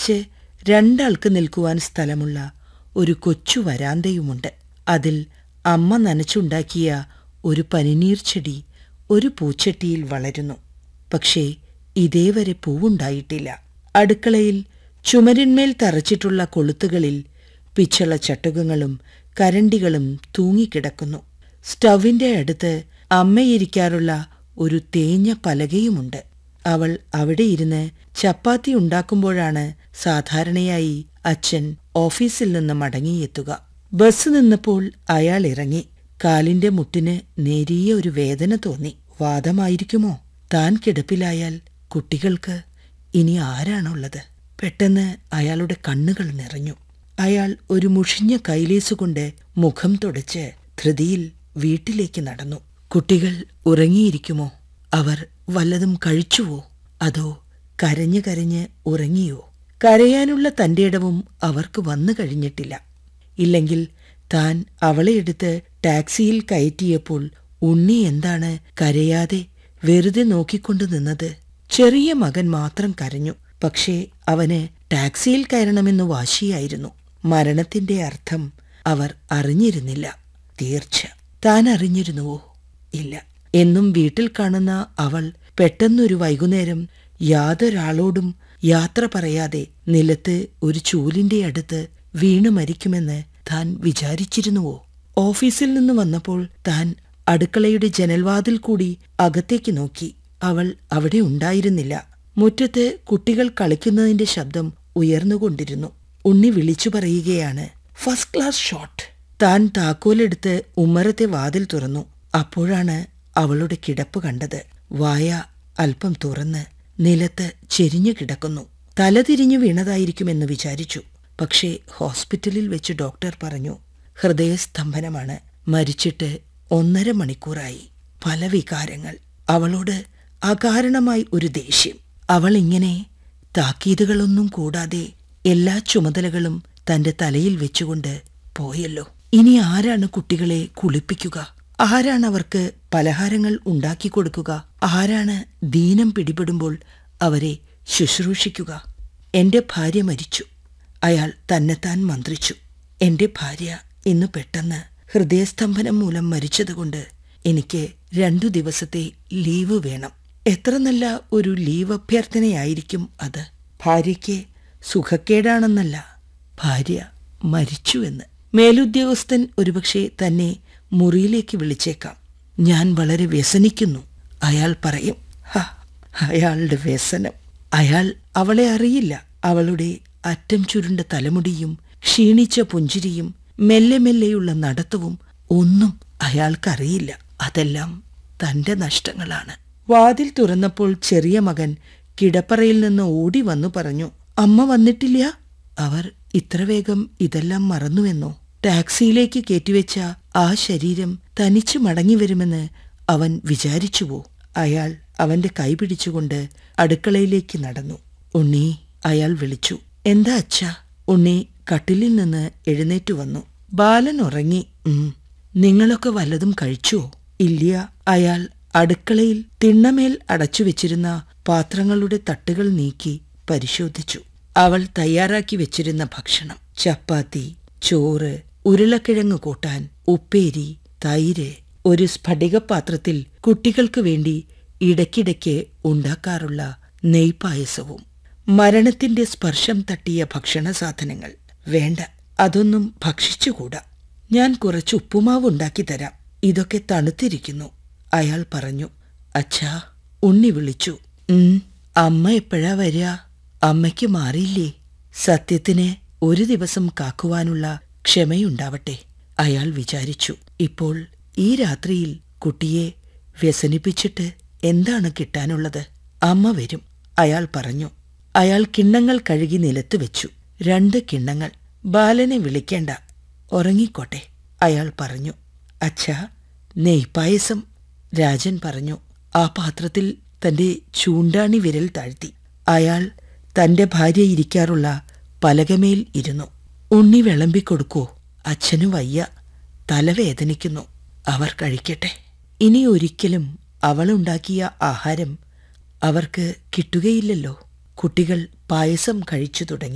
കുറച്ച് രണ്ടാൾക്ക് നിൽക്കുവാൻ സ്ഥലമുള്ള ഒരു കൊച്ചു വരാന്തയുമുണ്ട് അതിൽ അമ്മ നനച്ചുണ്ടാക്കിയ ഒരു പനിനീർ ചെടി ഒരു പൂച്ചട്ടിയിൽ വളരുന്നു പക്ഷേ ഇതേവരെ പൂവുണ്ടായിട്ടില്ല അടുക്കളയിൽ ചുമരിന്മേൽ തറച്ചിട്ടുള്ള കൊളുത്തുകളിൽ പിച്ചള ചട്ടുകങ്ങളും കരണ്ടികളും തൂങ്ങിക്കിടക്കുന്നു സ്റ്റവിന്റെ അടുത്ത് അമ്മയിരിക്കാറുള്ള ഒരു തേഞ്ഞ പലകയുമുണ്ട് അവൾ അവിടെ ഇരുന്ന് ചപ്പാത്തി ഉണ്ടാക്കുമ്പോഴാണ് സാധാരണയായി അച്ഛൻ ഓഫീസിൽ നിന്ന് മടങ്ങിയെത്തുക ബസ് നിന്നപ്പോൾ അയാൾ ഇറങ്ങി കാലിന്റെ മുട്ടിന് നേരിയ ഒരു വേദന തോന്നി വാദമായിരിക്കുമോ താൻ കിടപ്പിലായാൽ കുട്ടികൾക്ക് ഇനി ആരാണുള്ളത് പെട്ടെന്ന് അയാളുടെ കണ്ണുകൾ നിറഞ്ഞു അയാൾ ഒരു മുഷിഞ്ഞ കൈലേസുകൊണ്ട് മുഖം തുടച്ച് ധൃതിയിൽ വീട്ടിലേക്ക് നടന്നു കുട്ടികൾ ഉറങ്ങിയിരിക്കുമോ അവർ വല്ലതും കഴിച്ചുവോ അതോ കരഞ്ഞു കരഞ്ഞ് ഉറങ്ങിയോ കരയാനുള്ള തന്റെ ഇടവും അവർക്ക് വന്നു കഴിഞ്ഞിട്ടില്ല ഇല്ലെങ്കിൽ താൻ അവളെ എടുത്ത് ടാക്സിയിൽ കയറ്റിയപ്പോൾ ഉണ്ണി എന്താണ് കരയാതെ വെറുതെ നോക്കിക്കൊണ്ടു നിന്നത് ചെറിയ മകൻ മാത്രം കരഞ്ഞു പക്ഷേ അവന് ടാക്സിയിൽ കയറണമെന്ന് വാശിയായിരുന്നു മരണത്തിന്റെ അർത്ഥം അവർ അറിഞ്ഞിരുന്നില്ല തീർച്ച താൻ അറിഞ്ഞിരുന്നുവോ ഇല്ല എന്നും വീട്ടിൽ കാണുന്ന അവൾ പെട്ടെന്നൊരു വൈകുന്നേരം യാതൊരാളോടും യാത്ര പറയാതെ നിലത്ത് ഒരു ചൂലിന്റെ അടുത്ത് വീണു മരിക്കുമെന്ന് താൻ വിചാരിച്ചിരുന്നുവോ ഓഫീസിൽ നിന്ന് വന്നപ്പോൾ താൻ അടുക്കളയുടെ ജനൽവാതിൽ കൂടി അകത്തേക്ക് നോക്കി അവൾ അവിടെ ഉണ്ടായിരുന്നില്ല മുറ്റത്ത് കുട്ടികൾ കളിക്കുന്നതിന്റെ ശബ്ദം ഉയർന്നുകൊണ്ടിരുന്നു ഉണ്ണി വിളിച്ചു പറയുകയാണ് ഫസ്റ്റ് ക്ലാസ് ഷോട്ട് താൻ താക്കോലെടുത്ത് ഉമ്മറത്തെ വാതിൽ തുറന്നു അപ്പോഴാണ് അവളുടെ കിടപ്പ് കണ്ടത് വായ അല്പം തുറന്ന് നിലത്ത് ചെരിഞ്ഞു കിടക്കുന്നു തലതിരിഞ്ഞു വീണതായിരിക്കുമെന്ന് വിചാരിച്ചു പക്ഷേ ഹോസ്പിറ്റലിൽ വെച്ച് ഡോക്ടർ പറഞ്ഞു ഹൃദയസ്തംഭനമാണ് മരിച്ചിട്ട് ഒന്നര മണിക്കൂറായി പല വികാരങ്ങൾ അവളോട് അകാരണമായി ഒരു ദേഷ്യം അവൾ ഇങ്ങനെ താക്കീതുകളൊന്നും കൂടാതെ എല്ലാ ചുമതലകളും തന്റെ തലയിൽ വെച്ചുകൊണ്ട് പോയല്ലോ ഇനി ആരാണ് കുട്ടികളെ കുളിപ്പിക്കുക ആരാണ് അവർക്ക് പലഹാരങ്ങൾ ഉണ്ടാക്കി കൊടുക്കുക ആരാണ് ദീനം പിടിപെടുമ്പോൾ അവരെ ശുശ്രൂഷിക്കുക എന്റെ ഭാര്യ മരിച്ചു അയാൾ തന്നെത്താൻ മന്ത്രിച്ചു എന്റെ ഭാര്യ ഇന്ന് പെട്ടെന്ന് ഹൃദയസ്തംഭനം മൂലം മരിച്ചതുകൊണ്ട് എനിക്ക് രണ്ടു ദിവസത്തെ ലീവ് വേണം എത്ര നല്ല ഒരു ലീവ് അഭ്യർത്ഥനയായിരിക്കും അത് ഭാര്യയ്ക്ക് സുഖക്കേടാണെന്നല്ല ഭാര്യ മരിച്ചുവെന്ന് മേലുദ്യോഗസ്ഥൻ ഒരുപക്ഷെ തന്നെ മുറിയിലേക്ക് വിളിച്ചേക്കാം ഞാൻ വളരെ വ്യസനിക്കുന്നു അയാൾ പറയും ഹ അയാളുടെ വ്യസനം അയാൾ അവളെ അറിയില്ല അവളുടെ അറ്റം ചുരുണ്ട തലമുടിയും ക്ഷീണിച്ച പുഞ്ചിരിയും മെല്ലെ മെല്ലെയുള്ള നടത്തവും ഒന്നും അയാൾക്കറിയില്ല അതെല്ലാം തന്റെ നഷ്ടങ്ങളാണ് വാതിൽ തുറന്നപ്പോൾ ചെറിയ മകൻ കിടപ്പറയിൽ നിന്ന് ഓടി വന്നു പറഞ്ഞു അമ്മ വന്നിട്ടില്ല അവർ ഇത്ര വേഗം ഇതെല്ലാം മറന്നുവെന്നോ ടാക്സിയിലേക്ക് കയറ്റിവെച്ച ആ ശരീരം തനിച്ചു മടങ്ങിവരുമെന്ന് അവൻ വിചാരിച്ചുവോ അയാൾ അവന്റെ കൈ പിടിച്ചുകൊണ്ട് അടുക്കളയിലേക്ക് നടന്നു ഉണ്ണി അയാൾ വിളിച്ചു എന്താ അച്ഛാ ഉണ്ണി കട്ടിലിൽ നിന്ന് എഴുന്നേറ്റു വന്നു ബാലൻ ഉറങ്ങി ഉം നിങ്ങളൊക്കെ വല്ലതും കഴിച്ചുവോ ഇല്ല അയാൾ അടുക്കളയിൽ തിണ്ണമേൽ അടച്ചുവെച്ചിരുന്ന പാത്രങ്ങളുടെ തട്ടുകൾ നീക്കി പരിശോധിച്ചു അവൾ തയ്യാറാക്കി വെച്ചിരുന്ന ഭക്ഷണം ചപ്പാത്തി ചോറ് ഉരുളക്കിഴങ്ങ് കൂട്ടാൻ ഉപ്പേരി തൈര് ഒരു സ്ഫടികപാത്രത്തിൽ കുട്ടികൾക്ക് വേണ്ടി ഇടയ്ക്കിടയ്ക്ക് ഉണ്ടാക്കാറുള്ള നെയ്പായസവും മരണത്തിന്റെ സ്പർശം തട്ടിയ ഭക്ഷണ സാധനങ്ങൾ വേണ്ട അതൊന്നും ഭക്ഷിച്ചുകൂടാ ഞാൻ കുറച്ച് ഉപ്പുമാവ് ഉണ്ടാക്കി തരാം ഇതൊക്കെ തണുത്തിരിക്കുന്നു അയാൾ പറഞ്ഞു അച്ഛാ ഉണ്ണി വിളിച്ചു ഉം അമ്മ എപ്പോഴാ വരിക അമ്മയ്ക്ക് മാറിയില്ലേ സത്യത്തിന് ഒരു ദിവസം കാക്കുവാനുള്ള ക്ഷമയുണ്ടാവട്ടെ അയാൾ വിചാരിച്ചു ഇപ്പോൾ ഈ രാത്രിയിൽ കുട്ടിയെ വ്യസനിപ്പിച്ചിട്ട് എന്താണ് കിട്ടാനുള്ളത് അമ്മ വരും അയാൾ പറഞ്ഞു അയാൾ കിണ്ണങ്ങൾ കഴുകി നിലത്ത് വെച്ചു രണ്ട് കിണ്ണങ്ങൾ ബാലനെ വിളിക്കേണ്ട ഉറങ്ങിക്കോട്ടെ അയാൾ പറഞ്ഞു അച്ഛാ നെയ്പായസം രാജൻ പറഞ്ഞു ആ പാത്രത്തിൽ തന്റെ ചൂണ്ടാണി വിരൽ താഴ്ത്തി അയാൾ തന്റെ ഭാര്യ ഇരിക്കാറുള്ള പലകമേൽ ഇരുന്നു ഉണ്ണി വിളമ്പിക്കൊടുക്കോ അച്ഛനു വയ്യ തലവേദനിക്കുന്നു അവർ കഴിക്കട്ടെ ഇനി ഒരിക്കലും അവളുണ്ടാക്കിയ ആഹാരം അവർക്ക് കിട്ടുകയില്ലല്ലോ കുട്ടികൾ പായസം കഴിച്ചു തുടങ്ങി